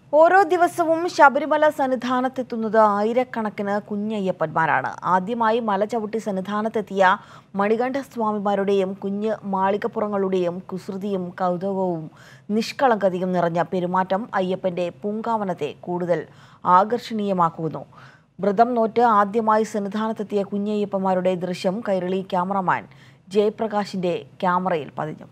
ഓരോ ദിവസവും ശബരിമല സന്നിധാനത്തെത്തുന്നത് ആയിരക്കണക്കിന് കുഞ്ഞയ്യപ്പന്മാരാണ് ആദ്യമായി മല ചവിട്ടി സന്നിധാനത്തെത്തിയ മണികണ്ഠ സ്വാമിമാരുടെയും കുഞ്ഞ് മാളികപ്പുറങ്ങളുടെയും കുസൃതിയും കൗതുകവും നിഷ്കളങ്കതയും നിറഞ്ഞ പെരുമാറ്റം അയ്യപ്പന്റെ പൂങ്കാവനത്തെ കൂടുതൽ ആകർഷണീയമാക്കുന്നു വ്രതം നോറ്റ് ആദ്യമായി സന്നിധാനത്തെത്തിയ കുഞ്ഞയ്യപ്പന്മാരുടെ ദൃശ്യം കൈരളി ക്യാമറമാൻ ജയപ്രകാശിന്റെ ക്യാമറയിൽ പതിഞ്ഞപ്പോൾ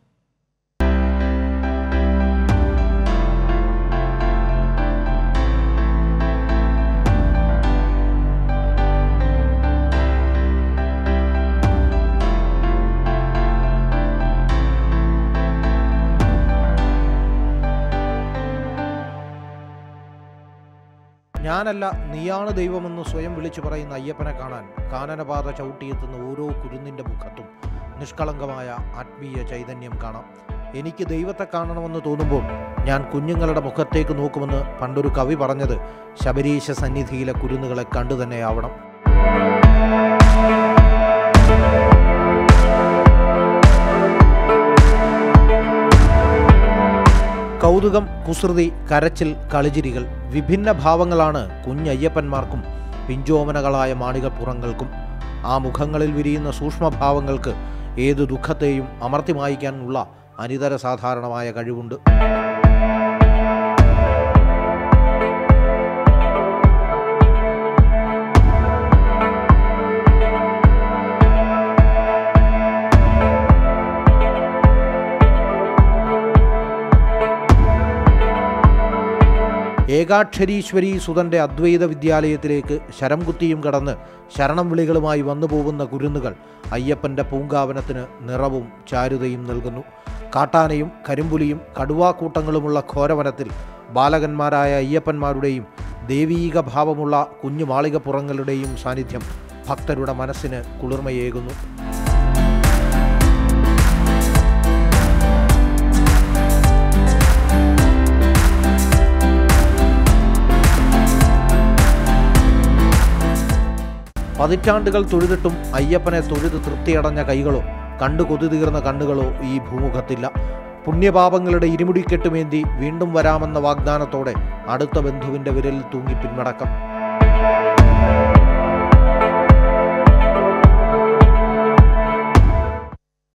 ഞാനല്ല നീയാണ് ദൈവമെന്ന് സ്വയം വിളിച്ചു പറയുന്ന അയ്യപ്പനെ കാണാൻ കാനനപാത ചവിട്ടിയെത്തുന്ന ഓരോ കുരുന്നിൻ്റെ മുഖത്തും നിഷ്കളങ്കമായ ആത്മീയ ചൈതന്യം കാണാം എനിക്ക് ദൈവത്തെ കാണണമെന്ന് തോന്നുമ്പോൾ ഞാൻ കുഞ്ഞുങ്ങളുടെ മുഖത്തേക്ക് നോക്കുമെന്ന് പണ്ടൊരു കവി പറഞ്ഞത് ശബരീശ സന്നിധിയിലെ കുരുന്നുകളെ കണ്ടു തന്നെയാവണം കൗതുകം കുസൃതി കരച്ചിൽ കളിചിരികൾ വിഭിന്ന ഭാവങ്ങളാണ് കുഞ്ഞയ്യപ്പന്മാർക്കും പിഞ്ചോമനകളായ മാണികപ്പുറങ്ങൾക്കും ആ മുഖങ്ങളിൽ വിരിയുന്ന സൂക്ഷ്മഭാവങ്ങൾക്ക് ഏതു ദുഃഖത്തെയും അമർത്തി മായ്ക്കാനുള്ള അനിതര സാധാരണമായ കഴിവുണ്ട് ഏകാക്ഷരീശ്വരി സുതന്റെ അദ്വൈത വിദ്യാലയത്തിലേക്ക് ശരം കുത്തിയും കടന്ന് ശരണം വിളികളുമായി വന്നു പോകുന്ന കുരുന്നുകൾ അയ്യപ്പന്റെ പൂങ്കാവനത്തിന് നിറവും ചാരുതയും നൽകുന്നു കാട്ടാനയും കരിമ്പുലിയും കടുവാക്കൂട്ടങ്ങളുമുള്ള ഘോരവനത്തിൽ ബാലകന്മാരായ അയ്യപ്പന്മാരുടെയും ദൈവീക ഭാവമുള്ള കുഞ്ഞു മാളികപ്പുറങ്ങളുടെയും സാന്നിധ്യം ഭക്തരുടെ മനസ്സിന് കുളിർമയേകുന്നു പതിറ്റാണ്ടുകൾ തൊഴുതിട്ടും അയ്യപ്പനെ തൊഴുത് തൃപ്തിയടഞ്ഞ കൈകളോ കണ്ടു കൊതി തീർന്ന കണ്ണുകളോ ഈ ഭൂമുഖത്തില്ല പുണ്യപാപങ്ങളുടെ ഇരുമുടിക്കെട്ടുമേന്തി വീണ്ടും വരാമെന്ന വാഗ്ദാനത്തോടെ അടുത്ത ബന്ധുവിൻ്റെ വിരലിൽ തൂങ്ങി പിന്മടക്കം